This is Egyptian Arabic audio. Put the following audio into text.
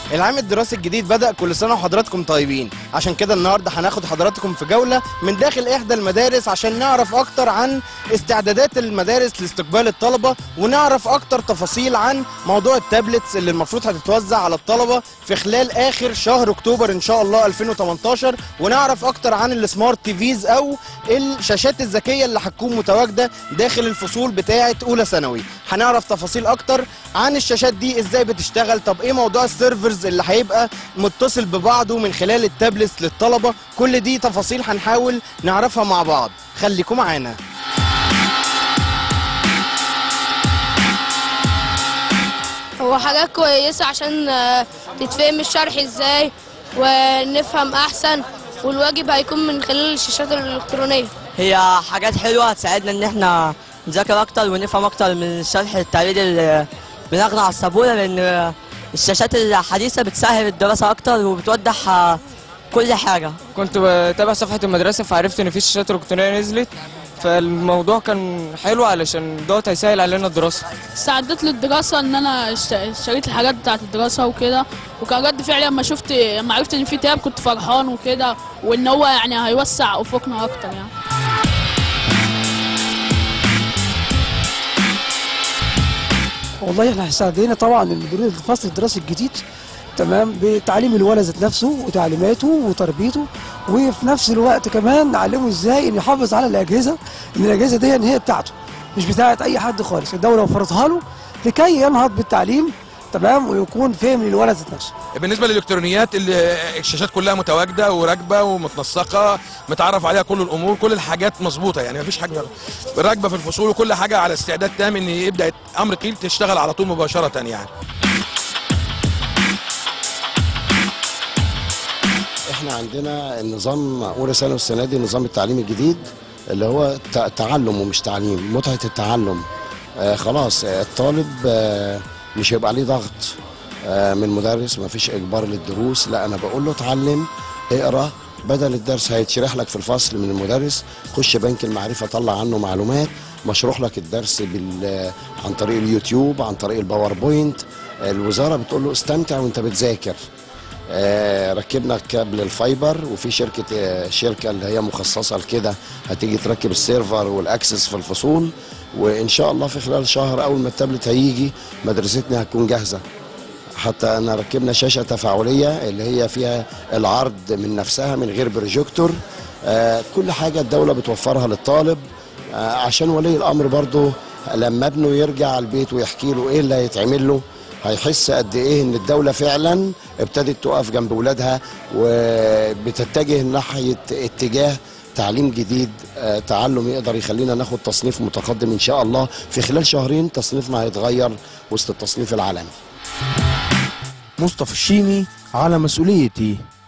العام الدراسي الجديد بدأ كل سنة وحضراتكم طيبين عشان كده النهاردة هناخد حضراتكم في جولة من داخل إحدى المدارس عشان نعرف أكتر عن استعدادات المدارس لاستقبال الطلبة ونعرف أكتر تفاصيل عن موضوع التابلتس اللي المفروض هتتوزع على الطلبة في خلال آخر شهر أكتوبر إن شاء الله 2018 ونعرف أكتر عن السمارت تيفيز أو الشاشات الذكية اللي هتكون متواجدة داخل الفصول بتاعة أولى ثانوي هنعرف تفاصيل أكتر عن الشاشات دي إزاي بتشتغل طب إيه موضوع السيرفرز اللي هيبقى متصل ببعضه من خلال التابلتس للطلبة كل دي تفاصيل هنحاول نعرفها مع بعض خليكم معانا هو حاجات كويسة عشان آه، تتفهم الشرح ازاي ونفهم احسن والواجب هيكون من خلال الشاشات الالكترونية هي حاجات حلوة هتساعدنا إن إحنا نذاكر أكتر ونفهم أكتر من الشرح التقليدي اللي بناخده على السبورة لأن الشاشات الحديثة بتسهل الدراسة أكتر وبتوضح آه، كل حاجة كنت بتابع صفحة المدرسة فعرفت إن في شاشات إلكترونية نزلت فالموضوع كان حلو علشان دوت هيسهل علينا الدراسة استعدت للدراسة ان انا اشت- اشتريت الحاجات بتاعت الدراسة وكده وكان رد فعلي لما شفت لما عرفت ان في تاب كنت فرحان وكده وان هو يعني هيوسع افقنا اكتر يعني والله احنا استعدينا طبعا للمديرين الفصل الدراسي الجديد تمام بتعليم الولد ذات نفسه وتعليماته وتربيته وفي نفس الوقت كمان نعلمه ازاي ان يحافظ على الاجهزه ان الاجهزه دي ان هي بتاعته مش بتاعت اي حد خالص الدوله وفرتها له لكي ينهض بالتعليم تمام ويكون فاهم للولد ذات نفسه بالنسبه للالكترونيات اللي الشاشات كلها متواجده وراكبه ومتنسقه متعرف عليها كل الامور كل الحاجات مظبوطه يعني مفيش حاجه راكبه في الفصول وكل حاجه على استعداد تام ان يبدا امر قيل تشتغل على طول مباشره يعني احنا عندنا النظام اولى ثانوي السنه دي نظام التعليم الجديد اللي هو تع- تعلم ومش تعليم متعه التعلم آه خلاص آه، الطالب آه مش هيبقى عليه ضغط آه من مدرس ما فيش اجبار للدروس لا انا بقول له اتعلم اقرا بدل الدرس هيتشرح لك في الفصل من المدرس خش بنك المعرفه طلع عنه معلومات مشروح لك الدرس بال عن طريق اليوتيوب عن طريق الباوربوينت الوزاره بتقول له استمتع وانت بتذاكر آه، ركبنا كابل الفايبر وفي شركه آه، شركه اللي هي مخصصه لكده هتيجي تركب السيرفر والاكسس في الفصول وان شاء الله في خلال شهر اول ما التابلت هيجي مدرستنا هتكون جاهزه حتى انا ركبنا شاشه تفاعليه اللي هي فيها العرض من نفسها من غير بروجيكتور آه، كل حاجه الدوله بتوفرها للطالب آه، عشان ولي الامر برضه لما ابنه يرجع البيت ويحكي له ايه اللي هيتعمل له هيحس قد ايه ان الدوله فعلا ابتدت تقف جنب ولادها وبتتجه ناحيه اتجاه تعليم جديد آه، تعلم يقدر يخلينا ناخد تصنيف متقدم ان شاء الله في خلال شهرين تصنيفنا هيتغير وسط التصنيف العالمي مصطفى الشيمي على مسؤوليتي